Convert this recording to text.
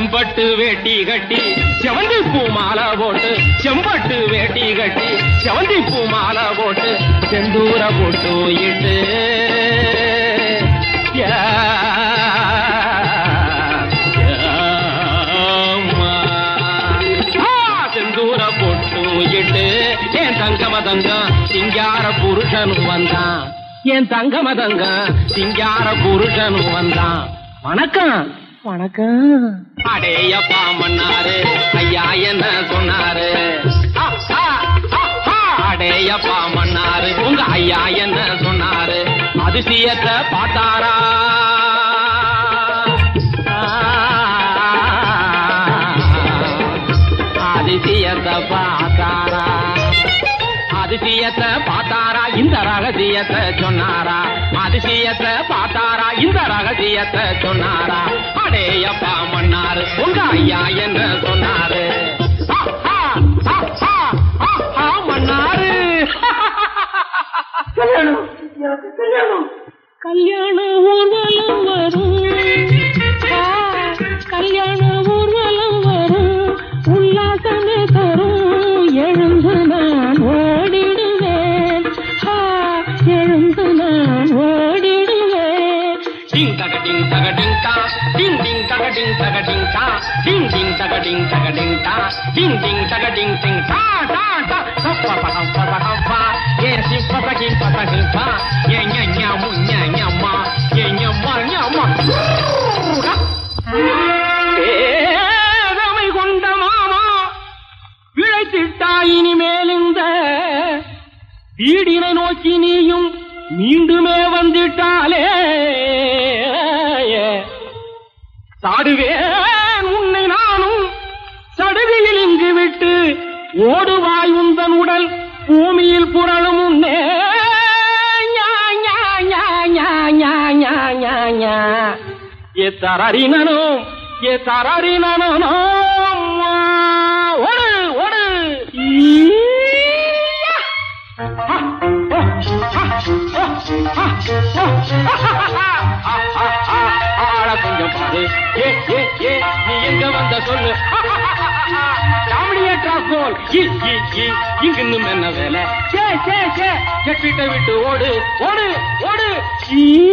செம்பட்டு வேட்டி கட்டி செவந்தி பூ மாலை போட்டு செம்பட்டு வேட்டி கட்டி செவந்தி பூ மாலை போட்டு செந்தூர போட்டு இட்டு யா, யாம்மா. ஆ, செந்தூர போட்டு இட்டு என் தங்கம தங்கம் சிங்கார புருஷனும் வந்தான் என் தங்கம தங்கம் சிங்கார புருஷனும் வந்தான் வணக்கம் வணக்கம் அடேயப்பா மன்னாரு ஐயா என்ன சொன்னாரு ஆ, ஆ, ஆ, ஆ. அடேயப்பா மன்னாரு உங்க ஐயா என்ன சொன்னாரு அதிசயத்தை பார்த்தாரா அதிசயத்தை பார்த்தாரா அதிசயத்தை பார்த்தாரா இந்த ரகசியத்தை சொன்னாரா அதிசயத்தை பார்த்தாரா இந்த ரகசியத்தை சொன்னாரா அடேயப்பா மன்னாரு உங்க ஐயா என்ன சொன்னாரு ஆ, ஆ, ஆ, ஆ, ஆ, ஆ, மன்னாரு கல்யாணம் எனக்கு கல்யாணம் கல்யாண ஊர்வலம் வரும் ஆ, கல்யாண ஊர்வலம் வரும் உல்லாசமே தரும் எழுந்து நான் ஓடிடுவேன் ஆ, எழுந்து நான் ஓடிடுவேன் டிங் தக டிங் தக டிங் டா டிங் டிங் தக டிங் தக டிங் டா டிங் டிங் தக டிங் தக டிங் டா டிங் டிங் தக டிங் டிங் டா டா டா ஹப்ப ஹப்ப ஹப்ப ஏ சிப்ப தகி பதகி பா ஏ ஞ ஞ மு ஞ ஞ மா ஏ ஞ மா ஞ மா பேதமை கொண்ட மாமா பிழைத்திட்டா இனிமேல் இந்த வீடினை நோக்கி நீயும் மீண்டுமே வந்துட்டாலே சாடுவேன் உன்னை நானும் சடுதியில் இங்கு விட்டு ஓடுவாய் உந்தன் உடல் பூமியில் புரளும் முன்னே ஞா, ஞா, ஞா, ஞா, ஞா, ஞா, ஞா, ஞா. ஏ தரறினனோ ஏ தரறினனோ ஓடு ஓடு ஈயா. ஆள கொஞ்சம் பாரு ஏ ஏ ஏ நீ எங்க வந்த சொல்லு காமெடியே டிராஃபோல் இங்க இன்னும் என்ன வேலை சே சே சே செட்டிட்ட விட்டு ஓடு ஓடு ஓடு ஈ